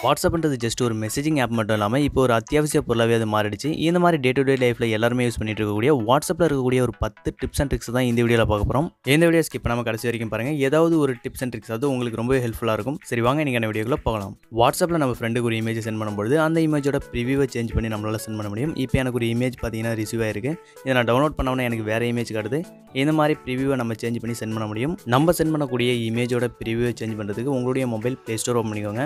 வாட்ஸ்அப்ன்றது just ஒரு messaging app மட்டும் இல்லாமல் இப்போ ஒரு அத்தியாவசிய பொருளாகவே அது மாறிடுச்சு இந்த மாதிரி டே டு டே லைஃப்பில் எல்லாருமே யூஸ் பண்ணிட்டு இருக்கக்கூடிய வாட்ஸ்அப்பில் இருக்கக்கூடிய ஒரு பத்து டிப்ஸ் அண்ட் ட்ரிக்ஸ் தான் இந்த வீடியோவில் பார்க்க போகிறோம் இந்த வீடியோ ஸ்கிப் பண்ணாமல் கடைசி வரைக்கும் பாருங்கள் ஏதாவது ஒரு டிப்ஸ் அண்ட் ட்ரிக்ஸ் அது உங்களுக்கு ரொம்பவே ஹெல்ப்ஃபுல்லாக இருக்கும் சரி வாங்க நீங்கள் வீடியோக்குள்ள போகலாம் வாட்ஸ்அப்பில் நம்ம ஃப்ரெண்டுக்கு ஒரு இமேஜ் சென்ட் பண்ணும்போது அந்த இமேஜோட ப்ரிவியூவை சேஞ்ச் பண்ணி நம்மளால் சென்ட் பண்ண முடியும் இப்போ எனக்கு ஒரு இமேஜ் பார்த்தீங்கன்னா ரிசீவ் ஆயிருக்கு இதை நான் டவுன்லோட் பண்ணவொன்னே எனக்கு வேறு இமேஜ் காட்டுது இந்த மாதிரி ப்ரிவியூவை நம்ம சேஞ்ச் பண்ணி சென்ட் பண்ண முடியும் நம்ம சென்ட் பண்ணக்கூடிய இமேஜோட ப்ரிவியூவை சேஞ்ச் பண்ணுறதுக்கு உங்களுடைய மொபைல் ப்ளே ஸ்டோர் ஓப்பன் பண்ணிக்கோங்க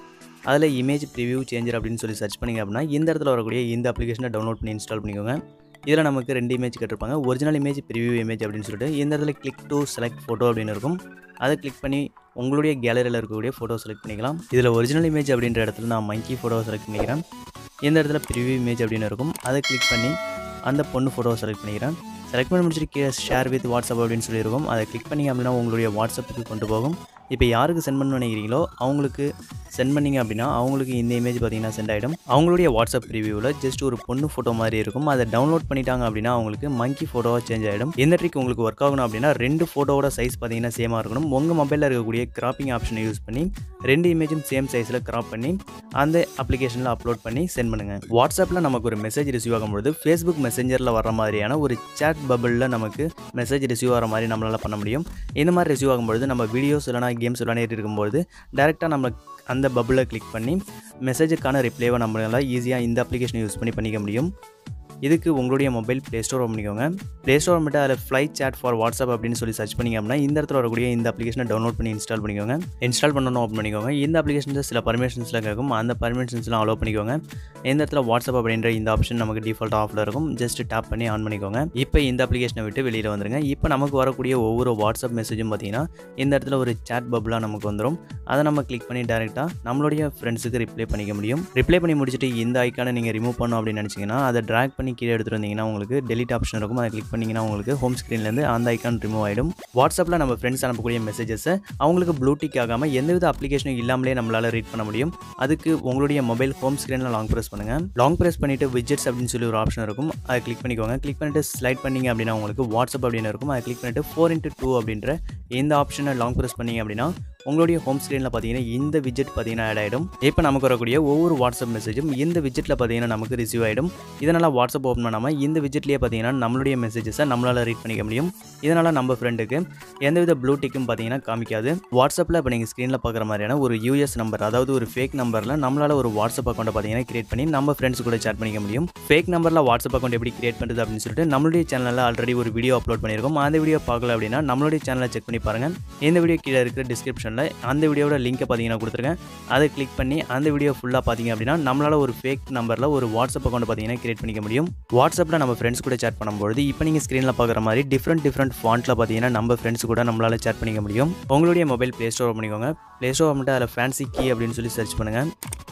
அதில் இமேஜ் ப்ரிவியூ சேஞ்சர் அப்படின்னு சொல்லி சர்ச் பண்ணிங்க அப்படின்னா இந்த இடத்துல வரக்கூடிய இந்த அப்ளிகேஷனை டவுன்லோட் பண்ணி இன்ஸ்டால் பண்ணிக்கோங்க இதில் நமக்கு ரெண்டு இமேஜ் கேட்டிருப்பாங்க ஒரிஜினல் இமேஜ் ப்ரிவியூ இமேஜ் அப்படின்னு சொல்லிட்டு இந்த இடத்துல கிளிக் டு செலக்ட் ஃபோட்டோ அப்படின்னு இருக்கும் அதை கிளிக் பண்ணி உங்களுடைய கேலரியில் இருக்கக்கூடிய ஃபோட்டோ செலக்ட் பண்ணிக்கலாம் இதில் ஒரிஜினல் இமேஜ் அப்படின்ற இடத்துல நான் மங்கி ஃபோட்டோவை செலக்ட் பண்ணிக்கிறேன் இந்த இடத்துல ப்ரிவியூ இமேஜ் அப்படின்னு இருக்கும் அதை கிளிக் பண்ணி அந்த பொண்ணு ஃபோட்டோவை செலக்ட் பண்ணிக்கிறேன் செலக்ட் பண்ணி முடிச்சுட்டு கீழே ஷேர் வித் வாட்ஸ்அப் அப்படின்னு சொல்லியிருக்கும் அதை கிளிக் பண்ணி அப்படின்னா உங்களுடைய வாட்ஸ்அப்புக்கு கொண்டு போகும் இப்போ யாருக்கு சென்ட் பண்ண நினைக்கிறீங்களோ அவங்களுக்கு சென்ட் பண்ணிங்க அப்படின்னா அவங்களுக்கு இந்த இமேஜ் பார்த்தீங்கன்னா சென்ட் ஆகிடும் அவங்களுடைய வாட்ஸ்அப் ரிவ்யூவில் ஜஸ்ட் ஒரு பொண்ணு ஃபோட்டோ மாதிரி இருக்கும் அதை டவுன்லோட் பண்ணிட்டாங்க அப்படின்னா அவங்களுக்கு மங்கி ஃபோட்டோவாக சேஞ்ச் ஆகிடும் இந்த ட்ரிக் உங்களுக்கு ஒர்க் ஆகணும் அப்படின்னா ரெண்டு ஃபோட்டோவோட சைஸ் பார்த்தீங்கன்னா சேமாக இருக்கணும் உங்கள் மொபைலில் இருக்கக்கூடிய கிராப்பிங் ஆப்ஷனை யூஸ் பண்ணி ரெண்டு இமேஜும் சேம் சைஸில் கிராப் பண்ணி அந்த அப்ளிகேஷனில் அப்லோட் பண்ணி சென்ட் பண்ணுங்கள் வாட்ஸ்அப்பில் நமக்கு ஒரு மெசேஜ் ரிசீவ் ஆகும்போது ஃபேஸ்புக் மெசேஞ்சரில் வர மாதிரியான ஒரு சேட் பபிளில் நமக்கு மெசேஜ் ரிசீவ் ஆகிற மாதிரி நம்மளால் பண்ண முடியும் இந்த மாதிரி ரிசீவ் ஆகும்பொழுது நம்ம வீடியோஸ் இல்லைனா கேம்ஸ் விளையாடிட்டு இருக்கும்போது டேரெக்டாக நம்ம அந்த பபிளை கிளிக் பண்ணி மெசேஜுக்கான ரிப்ளைவை நம்மளால் ஈஸியாக இந்த அப்ளிகேஷனை யூஸ் பண்ணி பண்ணிக்க முடியும் இதுக்கு உங்களுடைய மொபைல் ப்ளே ஸ்டோர் ஓப்பன் பண்ணிக்கோங்க ப்ளே ஸ்டோர் மட்டும் அதில் ஃப்ளை சேட் ஃபார் வாட்ஸ்அப் அப்படின்னு சொல்லி சர்ச் பண்ணிங்க அப்படின்னா இந்த இடத்துல வரக்கூடிய இந்த அப்ளிகேஷனை டவுன்லோட் பண்ணி இன்ஸ்டால் பண்ணிக்கோங்க இன்ஸ்டால் பண்ணணும் ஓப்பன் பண்ணிக்கோங்க இந்த அப்ளிகேஷன்ஸில் சில பர்மிஷன்ஸ்லாம் கேட்கும் அந்த பர்மிஷன்ஸ்லாம் அலோவ் பண்ணிக்கோங்க இந்த இடத்துல வாட்ஸ்அப் அப்படின்ற இந்த ஆப்ஷன் நமக்கு டிஃபால்ட் ஆஃபில் இருக்கும் ஜஸ்ட் டேப் பண்ணி ஆன் பண்ணிக்கோங்க இப்போ இந்த அப்ளிகேஷனை விட்டு வெளியில் வந்துருங்க இப்போ நமக்கு வரக்கூடிய ஒவ்வொரு வாட்ஸ்அப் மெசேஜும் பார்த்தீங்கன்னா இந்த இடத்துல ஒரு சேட் பப்ளாக நமக்கு வந்துடும் அதை நம்ம கிளிக் பண்ணி டேரெக்டாக நம்மளுடைய ஃப்ரெண்ட்ஸுக்கு ரிப்ளை பண்ணிக்க முடியும் ரிப்ளை பண்ணி முடிச்சுட்டு இந்த ஐக்கானை நீங்கள் ரிமூவ் பண்ணோம் அப்படின்னு நினச்சிங்கன்னா அதை ட்ராக் பண்ணி கீழே எடுத்துகிட்டு வந்தீங்கன்னா உங்களுக்கு டெலிட் ஆப்ஷன் இருக்கும் அதை கிளிக் பண்ணிங்கன்னா உங்களுக்கு ஹோம் ஸ்க்ரீன்லேருந்து அந்த ஐக்கான் ரிமூவ் ஆகிடும் வாட்ஸ்அப்பில் நம்ம ஃப்ரெண்ட்ஸ் அனுப்பக்கூடிய மெசேஜஸை அவங்களுக்கு ப்ளூடிக் ஆகாமல் எந்தவித அப்ளிகேஷனும் இல்லாமலே நம்மளால் ரீட் பண்ண முடியும் அதுக்கு உங்களுடைய மொபைல் ஹோம் ஸ்க்ரீனில் லாங் ப்ரெஸ் பண்ணுங்கள் லாங் ப்ரெஸ் பண்ணிவிட்டு விஜெட்ஸ் அப்படின்னு சொல்லி ஒரு ஆப்ஷன் இருக்கும் அதை கிளிக் பண்ணிக்கோங்க கிளிக் பண்ணிட்டு ஸ்லைட் பண்ணிங்க அப்படின்னா உங்களுக்கு வாட்ஸ்அப் அப்படின்னு இருக்கும் அதை கிளிக் பண்ணிட்டு ஃபோர் இன்ட்டு டூ அப்படின்ற இந்த ஆப்ஷனை லாங் ப்ரெஸ் பண்ணிங்க அப்படின்னா உங்களுடைய ஹோம் ஸ்க்ரீனில் பார்த்தீங்கன்னா இந்த விஜெட் பார்த்தீங்கன்னா ஆட் ஆகிடும் இப்போ நமக்கு வரக்கூடிய ஒவ்வொரு வாட்ஸ்அப் மெசேஜும் இந்த விஜெட்டில் பார்த்தீங்கன்னா நமக்கு ரிசீவ் ஆகிடும் இதனால் வாட்ஸ்அப் ஓப்பன் பண்ணாமல் இந்த விஜெட்லேயே பார்த்தீங்கன்னா நம்மளுடைய மெசேஜஸை நம்மளால் ரீட் பண்ணிக்க முடியும் இதனால் நம்ம ஃப்ரெண்டுக்கு எந்தவித ப்ளூ டிக்கும் பார்த்தீங்கன்னா காமிக்காது வாட்ஸ்அப்பில் இப்போ நீங்கள் ஸ்க்ரீனில் பார்க்குற மாதிரியான ஒரு யூஎஸ் நம்பர் அதாவது ஒரு ஃபேக் நம்பரில் நம்மளால் ஒரு வாட்ஸ்அப் அக்கௌண்ட்டை பார்த்தீங்கன்னா கிரியேட் பண்ணி நம்ம ஃப்ரெண்ட்ஸ் கூட சேட் பண்ணிக்க முடியும் ஃபேக் நம்பரில் வாட்ஸ்அப் அக்கௌண்ட் எப்படி கிரியேட் பண்ணுறது அப்படின்னு சொல்லிட்டு நம்மளுடைய சேனலில் ஆல்ரெடி ஒரு வீடியோ அப்லோட் பண்ணியிருக்கோம் அந்த வீடியோ பார்க்கல அப்படின்னா நம்மளுடைய சேனலை செக் பண்ணி பாருங்கள் இந்த வீடியோ கீழே இருக்கிற டிஸ்கிரிப்ஷனில் அந்த வீடியோட லிங்கை பார்த்தீங்கன்னா கொடுத்துருக்கேன் அதை கிளிக் பண்ணி அந்த வீடியோ ஃபுல்லாக பார்த்தீங்க அப்படின்னா நம்மளால் ஒரு ஃபேக் நம்பரில் ஒரு வாட்ஸ்அப் அக்கௌண்ட் பார்த்தீங்கன்னா கிரியேட் பண்ணிக்க முடியும் வாட்ஸ்அப்பில் நம்ம ஃப்ரெண்ட்ஸ் கூட சேட் பண்ணும்போது இப்போ நீங்கள் ஸ்க்ரீனில் பார்க்குற மாதிரி டிஃப்ரெண்ட் டிஃப்ரெண்ட் ஃபாண்ட்டில் பார்த்தீங்கன்னா நம்ம ஃப்ரெண்ட்ஸ் கூட நம்மளால் சேட் பண்ணிக்க முடியும் உங்களுடைய மொபைல் ப்ளே ஸ்டோர் பண்ணிக்கோங்க ப்ளே ஸ்டோர் மட்டும் அதில் ஃபேன்சி கீ அப்படின்னு சொல்லி சர்ச் பண்ணுங்கள்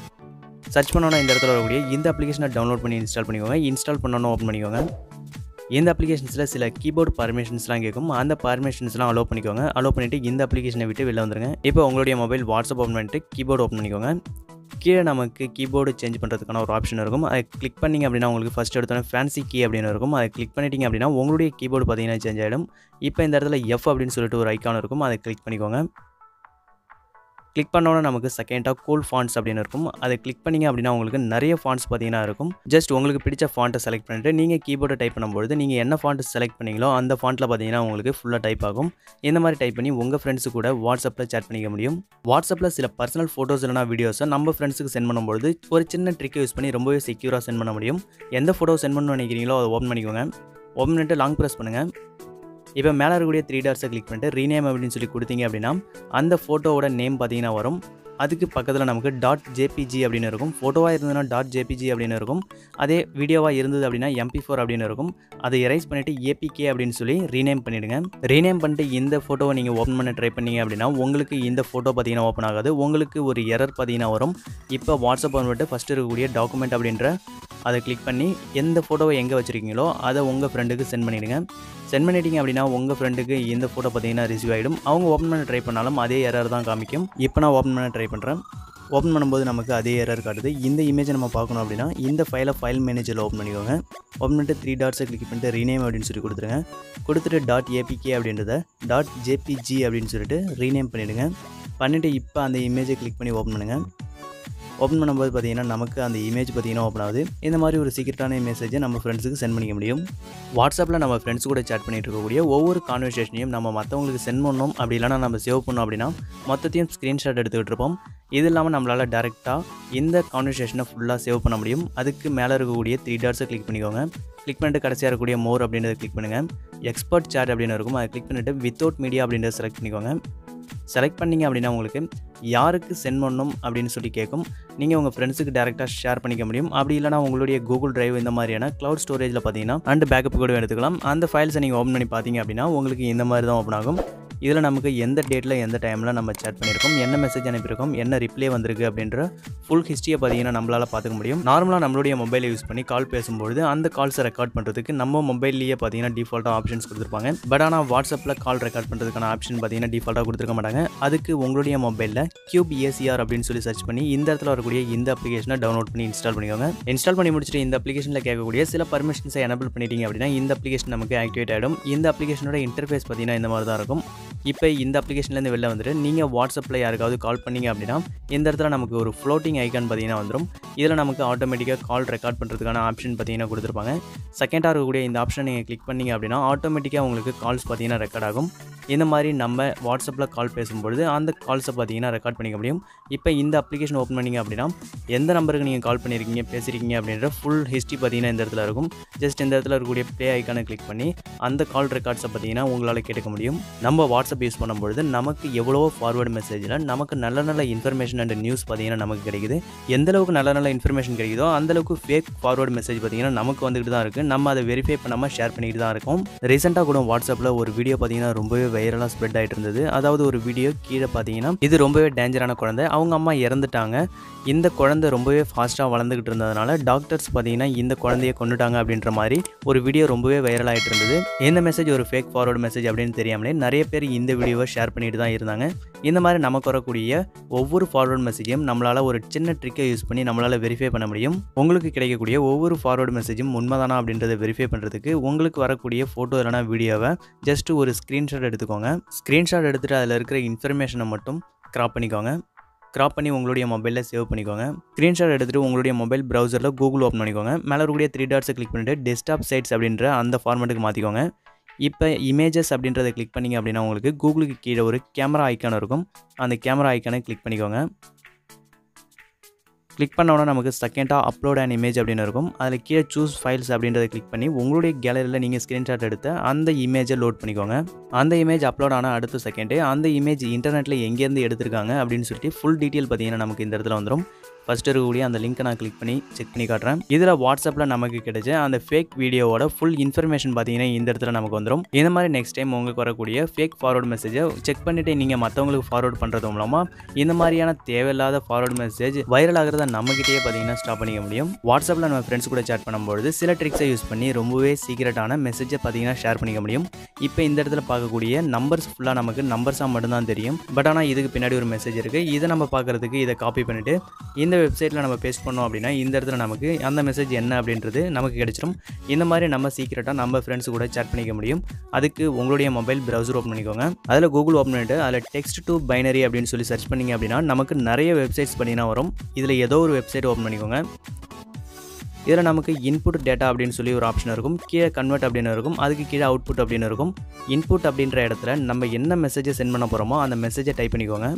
சர்ச் பண்ணோன்னா இந்த இடத்துல வரக்கூடிய இந்த அப்ளிகேஷனை டவுன்லோட் பண்ணி இன்ஸ்டால் பண்ணிக்கோங்க இன்ஸ்டால் பண்ணணும் ஓப்பன் பண்ணிக்கோங்க இந்த அப்ளிகேஷன்ஸில் சில கீபோர்டு பர்மிஷன்ஸ்லாம் கேட்கும் அந்த பர்மிஷன்ஸ்லாம் அலோவ் பண்ணிக்கோங்க அலோவ் பண்ணிவிட்டு இந்த அப்ளிகேஷனை விட்டு வெளில வந்துருங்க இப்போ உங்களுடைய மொபைல் வாட்ஸ்அப் ஓப்பன் பண்ணிட்டு கீபோர்டு ஓப்பன் பண்ணிக்கோங்க கீழே நமக்கு கீபோர்டு சேஞ்ச் பண்ணுறதுக்கான ஒரு ஆப்ஷன் இருக்கும் அதை கிளிக் பண்ணிங்க அப்படின்னா உங்களுக்கு ஃபஸ்ட் எடுத்தோன்னே ஃபேன்சி கீ அப்படின்னு இருக்கும் அதை கிளிக் பண்ணிட்டீங்க அப்படின்னா உங்களுடைய கீபோர்டு பார்த்தீங்கன்னா சேஞ்ச் ஆகிடும் இப்போ இந்த இடத்துல எஃப் அப்படின்னு சொல்லிட்டு ஒரு ஐக்கான் இருக்கும் அதை கிளிக் பண்ணிக்கோங்க கிளிக் பண்ணோன்னே நமக்கு செகண்டாக கூல் ஃபாண்ட்ஸ் அப்படின்னு இருக்கும் அதை கிளிக் பண்ணிங்க அப்படின்னா உங்களுக்கு நிறைய ஃபாண்ட்ஸ் பார்த்தீங்கன்னா இருக்கும் ஜஸ்ட் உங்களுக்கு பிடிச்ச ஃபாண்ட்டை செலக்ட் பண்ணிட்டு நீங்கள் கீபோர்டை டைப் பண்ணும்போது நீங்கள் என்ன ஃபாண்ட் செலக்ட் பண்ணீங்களோ அந்த ஃபாண்ட்டில் பார்த்தீங்கன்னா உங்களுக்கு ஃபுல்லாக டைப் ஆகும் இந்த மாதிரி டைப் பண்ணி உங்கள் ஃப்ரெண்ட்ஸு கூட வாட்ஸ்அப்பில் சேட் பண்ணிக்க முடியும் வாட்ஸ்அப்பில் சில பர்சனல் ஃபோட்டோஸ் இல்லைனா வீடியோஸை நம்ம ஃப்ரெண்ட்ஸுக்கு சென்ட் பண்ணும்போது ஒரு சின்ன ட்ரிக்கை யூஸ் பண்ணி ரொம்பவே செக்யூராக சென்ட் பண்ண முடியும் எந்த ஃபோட்டோ சென்ட் பண்ணணும்னு நினைக்கிறீங்களோ அதை ஓப்பன் பண்ணிக்கோங்க ஓப்பன் பண்ணிட்டு லாங் ப்ரெஸ் பண்ணுங்கள் இப்போ மேலே இருக்கக்கூடிய த்ரீ டாட்ஸை கிளிக் பண்ணிட்டு ரீநேம் அப்படின்னு சொல்லி கொடுத்தீங்க அப்படின்னா அந்த ஃபோட்டோவோட நேம் பார்த்தீங்கன்னா வரும் அதுக்கு பக்கத்தில் நமக்கு டாட் ஜேபிஜி அப்படின்னு இருக்கும் ஃபோட்டோவாக இருந்ததுன்னா டாட் ஜேபிஜி அப்படின்னு இருக்கும் அதே வீடியோவாக இருந்தது அப்படின்னா எம்பி ஃபோர் அப்படின்னு இருக்கும் அதை எரைஸ் பண்ணிவிட்டு ஏபிகே அப்படின்னு சொல்லி ரீநேம் பண்ணிவிடுங்க ரீநேம் பண்ணிட்டு இந்த ஃபோட்டோவை நீங்கள் ஓப்பன் பண்ண ட்ரை பண்ணீங்க அப்படின்னா உங்களுக்கு இந்த ஃபோட்டோ பார்த்தீங்கன்னா ஓப்பன் ஆகாது உங்களுக்கு ஒரு எரர் பார்த்தீங்கன்னா வரும் இப்போ வாட்ஸ்அப் வந்துட்டு ஃபஸ்ட்டு இருக்கக்கூடிய டாக்குமெண்ட் அப்படின்ற அதை கிளிக் பண்ணி எந்த ஃபோட்டோவை எங்கே வச்சுருக்கீங்களோ அதை உங்கள் ஃப்ரெண்டுக்கு சென்ட் பண்ணிவிடுங்க சென்ட் பண்ணிட்டீங்க அப்படின்னா உங்கள் ஃப்ரெண்டுக்கு இந்த ஃபோட்டோ பார்த்தீங்கன்னா ரிசீவ் ஆகிடும் அவங்க ஓப்பன் பண்ண ட்ரை பண்ணாலும் அதே எரர் தான் காமிக்கும் இப்போ நான் ஓப்பன் பண்ண ட்ரை பண்ணுறேன் ஓப்பன் பண்ணும்போது நமக்கு அதே எரர் காட்டுது இந்த இமேஜை நம்ம பார்க்கணும் அப்படின்னா இந்த ஃபைலை ஃபைல் மேனேஜரில் ஓப்பன் பண்ணிக்கோங்க ஓப்பன் பண்ணிட்டு த்ரீ டாட்ஸை கிளிக் பண்ணிட்டு ரீநேம் அப்படின்னு சொல்லி கொடுத்துருங்க கொடுத்துட்டு டாட் ஏபிகே அப்படின்றத டாட் ஜேபிஜி அப்படின்னு சொல்லிட்டு ரீநேம் பண்ணிவிடுங்க பண்ணிவிட்டு இப்போ அந்த இமேஜை கிளிக் பண்ணி ஓப்பன் பண்ணுங்கள் ஓப்பன் பண்ணும்போது பார்த்தீங்கன்னா நமக்கு அந்த இமேஜ் பார்த்தீங்கன்னா ஓப்பன் ஆகுது இந்த மாதிரி ஒரு சீக்கிரட்டான மெசேஜை நம்ம ஃப்ரெண்ட்ஸுக்கு சென்ட் பண்ணிக்க முடியும் வாட்ஸ்அப்பில் நம்ம ஃப்ரெண்ட்ஸ் கூட சேட் பண்ணிட்டு இருக்கக்கூடிய ஒவ்வொரு கான்வர்சேஷனையும் நம்ம மற்றவங்களுக்கு சென்ட் பண்ணோம் அப்படி இல்லைனா நம்ம சேவ் பண்ணோம் அப்படின்னா மொத்தத்தையும் ஸ்க்ரீன்ஷாட் எடுத்துக்கிட்டு இருப்போம் இது இல்லாமல் நம்மளால் டேரெக்டாக இந்த கான்வர்சேஷனை ஃபுல்லாக சேவ் பண்ண முடியும் அதுக்கு மேலே இருக்கக்கூடிய த்ரீ டாட்ஸை கிளிக் பண்ணிக்கோங்க கிளிக் பண்ணிட்டு கடைசியாக இருக்கக்கூடிய மோர் அப்படின்றத கிளிக் பண்ணுங்கள் எக்ஸ்பர்ட் சேட் அப்படின்னு இருக்கும் அதை கிளிக் பண்ணிவிட்டு வித்தவுட் மீடியா அப்படின்றத செலக்ட் பண்ணிக்கோங்க செலக்ட் பண்ணிங்க அப்படின்னா உங்களுக்கு யாருக்கு சென்ட் பண்ணணும் அப்படின்னு சொல்லி கேட்கும் நீங்கள் உங்கள் ஃப்ரெண்ட்ஸுக்கு டேரெக்டாக ஷேர் பண்ணிக்க முடியும் அப்படி இல்லைனா உங்களுடைய கூகுள் டிரைவ் இந்த மாதிரியான க்ளவுட் ஸ்டோரேஜில் பார்த்தீங்கன்னா அண்ட் பேக்கப் கூட எடுத்துக்கலாம் அந்த ஃபைல்ஸை நீங்கள் ஓப்பன் பண்ணி பார்த்தீங்க அப்படின்னா உங்களுக்கு இந்த மாதிரி தான் ஓப்பன் ஆகும் இதில் நமக்கு எந்த டேட்டில் எந்த டைமில் நம்ம சேட் பண்ணியிருக்கோம் என்ன மெசேஜ் அனுப்பியிருக்கோம் என்ன ரிப்ளை வந்திருக்கு அப்படின்ற ஃபுல் ஹிஸ்ட்ரியை பார்த்தீங்கன்னா நம்மளால் பார்த்துக்க முடியும் நார்மலாக நம்மளுடைய மொபைலை யூஸ் பண்ணி கால் பேசும்பொழுது அந்த கால்ஸை ரெக்கார்ட் பண்ணுறதுக்கு நம்ம மொபைல்லேயே பார்த்தீங்கன்னா டிஃபால்ட்டாக ஆப்ஷன்ஸ் கொடுத்துருப்பாங்க பட் ஆனால் வாட்ஸ்அப்பில் கால் ரெக்கார்ட் பண்ணுறதுக்கான ஆப்ஷன் பார்த்தீங்கன்னா டிஃபால்ட்டாக கொடுத்துருக்க மாட்டாங்க அதுக்கு உங்களுடைய மொபைலில் கியூப் ஏசிஆர் அப்படின்னு சொல்லி சர்ச் பண்ணி இந்த இடத்துல வரக்கூடிய இந்த அப்ளிகேஷனை டவுன்லோட் பண்ணி இன்ஸ்டால் பண்ணிக்கோங்க இன்ஸ்டால் பண்ணி முடிச்சுட்டு இந்த அப்ளிகேஷனில் கேட்கக்கூடிய சில பர்மிஷன்ஸை எனபிள் பண்ணிட்டீங்க அப்படின்னா இந்த அப்ளிகேஷன் நமக்கு ஆக்டிவேட் ஆகிடும் இந்த அப்ளிகேஷனோட இன்டர்ஃபேஸ் பார்த்தீங்கன்னா இந்த மாதிரி தான் இருக்கும் இப்போ இந்த அப்ளிகேஷன்லேருந்து வெளில வந்துட்டு நீங்கள் வாட்ஸ்அப்பில் யாருக்காவது கால் பண்ணீங்க அப்படின்னா இந்த இடத்துல நமக்கு ஒரு ஃப்ளோட்டிங் ஐக்கான் பார்த்தீங்கன்னா வந்துடும் இதில் நமக்கு ஆட்டோமேட்டிக்காக கால் ரெக்கார்ட் பண்ணுறதுக்கான ஆப்ஷன் பார்த்தீங்கன்னா கொடுத்துருப்பாங்க செகண்டாக இருக்கக்கூடிய இந்த ஆப்ஷனை நீங்கள் கிளிக் பண்ணீங்க அப்படின்னா ஆட்டோமேட்டிக்காக உங்களுக்கு கால்ஸ் பார்த்தீங்கன்னா ரெக்கார்ட் ஆகும் இந்த மாதிரி நம்ம வாட்ஸ்அப்பில் கால் பேசும்பொழுது அந்த கால்ஸை பார்த்தீங்கன்னா ரெக்கார்ட் பண்ணிக்க முடியும் இப்போ இந்த அப்ளிகேஷன் ஓப்பன் பண்ணிங்க அப்படின்னா எந்த நம்பருக்கு நீங்கள் கால் பண்ணியிருக்கீங்க பேசியிருக்கீங்க அப்படின்ற ஃபுல் ஹிஸ்ட்ரி பார்த்தீங்கன்னா இந்த இடத்துல இருக்கும் ஜஸ்ட் இந்த இடத்துல இருக்கக்கூடிய ப்ளே ஐக்கானை கிளிக் பண்ணி அந்த கால் ரெக்கார்ட்ஸை பார்த்தீங்கன்னா உங்களால் கேட்டுக்க முடியும் நம்ம வாட்ஸ்அப் யூஸ் பண்ணும்பொழுது நமக்கு எவ்வளவோ ஃபார்வர்டு மெசேஜில் நமக்கு நல்ல நல்ல இன்ஃபர்மேஷன் அண்ட் நியூஸ் பார்த்தீங்கன்னா நமக்கு கிடைக்குது எந்த அளவுக்கு நல்ல நல்ல இன்ஃபர்மேஷன் கிடைக்குதோ அந்தளவுக்கு ஃபேக் ஃபார்வர்டு மெசேஜ் பார்த்தீங்கன்னா நமக்கு வந்துட்டு தான் இருக்குது நம்ம அதை வெரிஃபை பண்ணாமல் ஷேர் பண்ணிட்டு தான் இருக்கோம் ரீசெண்டாக கூட வாட்ஸ்அப்பில் ஒரு வீடியோ பார்த்தீங்கன்னா ரொம்பவே வைரலாக ஸ்ப்ரெட் ஆகிட்டு இருந்தது அதாவது ஒரு வீடியோ கீழே பார்த்தீங்கன்னா இது ரொம்பவே டேஞ்சரான குழந்தை அவங்க அம்மா இறந்துட்டாங்க இந்த குழந்தை ரொம்பவே ஃபாஸ்ட்டாக வளர்ந்துக்கிட்டு இருந்ததுனால டாக்டர்ஸ் பார்த்தீங்கன்னா இந்த குழந்தைய கொண்டுட்டாங்க அப்படின்ற மாதிரி ஒரு வீடியோ ரொம்பவே வைரல் ஆகிட்டு இருந்தது இந்த மெசேஜ் ஒரு ஃபேக் ஃபார்வர்டு மெசேஜ் அப்படின்னு தெரியாமலே நிறைய பேர் இந்த வீடியோவை ஷேர் பண்ணிட்டு தான் இருந்தாங்க இந்த மாதிரி நமக்கு வரக்கூடிய ஒவ்வொரு ஃபார்வர்டு மெசேஜையும் நம்மளால் ஒரு சின்ன ட்ரிக்கை யூஸ் பண்ணி நம்மளால் வெரிஃபை பண்ண முடியும் உங்களுக்கு கிடைக்கக்கூடிய ஒவ்வொரு ஃபார்வர்டு மெசேஜும் உண்மைதானா அப்படின்றத வெரிஃபை பண்ணுறதுக்கு உங்களுக்கு வரக்கூடிய ஃபோட்டோ இல்லைனா வீடியோவை ஜஸ்ட் ஒரு ஸ்க்ரீன்ஷாட் எடுத்துக்கோங்க ஸ்க்ரீன்ஷாட் எடுத்துகிட்டு அதில் இருக்கிற இன்ஃபர்மேஷனை மட்டும் க்ராப் பண்ணிக்கோங்க க்ராப் பண்ணி உங்களுடைய மொபைலில் சேவ் பண்ணிக்கோங்க ஸ்க்ரீன்ஷாட் எடுத்துகிட்டு உங்களுடைய மொபைல் ப்ரௌசரில் கூகுள் ஓப்பன் பண்ணிக்கோங்க மேலே இருக்கக்கூடிய த்ரீ டாட்ஸை கிளிக் பண்ணிவிட்டு டெஸ்க்டாப் சைட்ஸ் அப்படின்ற அந்த ஃபார்மேட்டுக்கு மாற்றிக்கோங்க இப்போ இமேஜஸ் அப்படின்றத கிளிக் பண்ணிங்க அப்படின்னா உங்களுக்கு கூகுளுக்கு கீழே ஒரு கேமரா ஐக்கான் இருக்கும் அந்த கேமரா ஐக்கானை கிளிக் பண்ணிக்கோங்க கிளிக் பண்ண உடனே நமக்கு செகண்டாக அப்லோட் அண்ட் இமேஜ் அப்படின்னு இருக்கும் அதில் கீழே சூஸ் ஃபைல்ஸ் அப்படின்றத கிளிக் பண்ணி உங்களுடைய கேலரியில் நீங்கள் ஸ்க்ரீன்ஷாட் எடுத்த அந்த இமேஜை லோட் பண்ணிக்கோங்க அந்த இமேஜ் அப்லோட் ஆன அடுத்த செகண்டே அந்த இமேஜ் இன்டர்நெட்டில் எங்கேருந்து எடுத்திருக்காங்க அப்படின்னு சொல்லிட்டு ஃபுல் டீட்டெயில் பார்த்தீங்கன்னா நமக்கு இந்த இடத்துல வந்துடும் ஃபஸ்ட் இருக்கக்கூடிய அந்த லிங்க்கை நான் கிளிக் பண்ணி செக் பண்ணி காட்டுறேன் இதில் வாட்ஸ்அப்பில் நமக்கு கிடைச்ச அந்த ஃபேக் வீடியோவோட ஃபுல் இன்ஃபர்மேஷன் பார்த்தீங்கன்னா இந்த இடத்துல நமக்கு வந்துடும் இந்த மாதிரி நெக்ஸ்ட் டைம் உங்களுக்கு வரக்கூடிய ஃபேக் ஃபார்வர்ட் மெசேஜை செக் பண்ணிவிட்டு நீங்கள் மற்றவங்களுக்கு ஃபார்வர்ட் பண்ணுறது மூலமாக இந்த மாதிரியான தேவையில்லாத ஃபார்வர்ட் மெசேஜ் வைரல் ஆகிறத நம்மகிட்டயே பார்த்தீங்கன்னா ஸ்டாப் பண்ணிக்க முடியும் வாட்ஸ்அப்பில் நம்ம ஃப்ரெண்ட்ஸ் கூட சேட் பண்ணும்போது சில ட்ரிக்ஸை யூஸ் பண்ணி ரொம்பவே சீக்கிரட்டான மெசேஜை பார்த்தீங்கன்னா ஷேர் பண்ணிக்க முடியும் இப்போ இந்த இடத்துல பார்க்கக்கூடிய நம்பர்ஸ் ஃபுல்லாக நமக்கு நம்பர்ஸாக மட்டும்தான் தெரியும் பட் ஆனால் இதுக்கு பின்னாடி ஒரு மெசேஜ் இருக்குது இதை நம்ம பார்க்குறதுக்கு இதை காப்பி பண்ணிவிட்டு இந்த வெப்சைட்டில் நம்ம பேஸ்ட் பண்ணோம் அப்படின்னா இந்த இடத்துல நமக்கு அந்த மெசேஜ் என்ன அப்படின்றது நமக்கு கிடைச்சிடும் இந்த மாதிரி நம்ம சீக்கிரட்டாக நம்ம ஃப்ரெண்ட்ஸ் கூட சேட் பண்ணிக்க முடியும் அதுக்கு உங்களுடைய மொபைல் ப்ரௌசர் ஓப்பன் பண்ணிக்கோங்க அதில் கூகுள் ஓப்பன் பண்ணிட்டு அதில் டெக்ஸ்ட் டு பைனரி அப்படின்னு சொல்லி சர்ச் பண்ணிங்க அப்படின்னா நமக்கு நிறைய வெப்சைட்ஸ் பண்ணினா வரும் இதில் ஏதோ ஒரு வெப்சைட் ஓப்பன் பண்ணிக்கோங்க இதில் நமக்கு இன்புட் டேட்டா அப்படின்னு சொல்லி ஒரு ஆப்ஷன் இருக்கும் கீழே கன்வெர்ட் அப்படின்னு இருக்கும் அதுக்கு கீழே அவுட்புட் அப்படின்னு இருக்கும் இன்புட் அப்படின்ற இடத்துல நம்ம என்ன மெசேஜை சென்ட் பண்ண போகிறோமோ அந்த மெசேஜை டைப் பண்ணிக்கோங்க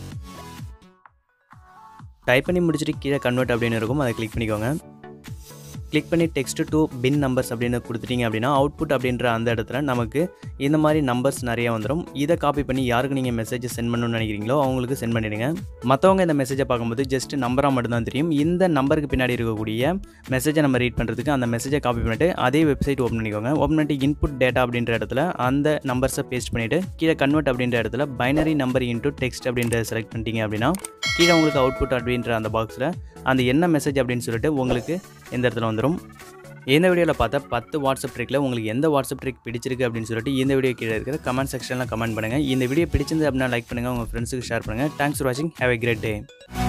டைப் பண்ணி முடிச்சுட்டு கீழே கன்வெர்ட் அப்படின்னு இருக்கும் அதை கிளிக் பண்ணிக்கோங்க கிளிக் பண்ணி டெக்ஸ்ட் டு பின் நம்பர்ஸ் அப்படின்னு கொடுத்துட்டீங்க அப்படின்னா அவுட்புட் அப்படின்ற அந்த இடத்துல நமக்கு இந்த மாதிரி நம்பர்ஸ் நிறைய வந்துடும் இதை காப்பி பண்ணி யாருக்கு நீங்கள் மெசேஜ் சென்ட் பண்ணணும்னு நினைக்கிறீங்களோ அவங்களுக்கு சென்ட் பண்ணிடுங்க மற்றவங்க இந்த மெசேஜை பார்க்கும்போது ஜஸ்ட் நம்பராக மட்டும்தான் தெரியும் இந்த நம்பருக்கு பின்னாடி இருக்கக்கூடிய மெசேஜை நம்ம ரீட் பண்ணுறதுக்கு அந்த மெசேஜை காப்பி பண்ணிட்டு அதே வெப்சைட் ஓப்பன் பண்ணிக்கோங்க ஓப்பன் பண்ணிட்டு இன்புட் டேட்டா அப்படின்ற இடத்துல அந்த நம்பர்ஸை பேஸ்ட் பண்ணிவிட்டு கீழே கன்வெர்ட் அப்படின்ற இடத்துல பைனரி நம்பர் இன்ட்டு டெக்ஸ்ட் அப்படின்றத செலக்ட் பண்ணிட்டீங்க அப்படின்னா கீழே உங்களுக்கு அவுட்புட் அப்படின்ற அந்த பாக்ஸில் அந்த என்ன மெசேஜ் அப்படின்னு சொல்லிட்டு உங்களுக்கு இந்த இடத்துல வந்துடும் இந்த வீடியோவில் பார்த்தா பத்து வாட்ஸ்அப் ட்ரிக்கில் உங்களுக்கு எந்த வாட்ஸ்அப் ட்ரிக் பிடிச்சிருக்கு அப்படின்னு சொல்லிட்டு இந்த வீடியோ கீழே இருக்கிற கமெண்ட் செக்ஷனில் கமெண்ட் பண்ணுங்கள் இந்த வீடியோ பிடிச்சிருந்து அப்படின்னா லைக் பண்ணுங்கள் உங்கள் ஃப்ரெண்ட்ஸுக்கு ஷேர் பண்ணுங்கள் தேங்க்ஸ் ஃபார் வாட்சிங் ஹேவ் எ கிரேட் டே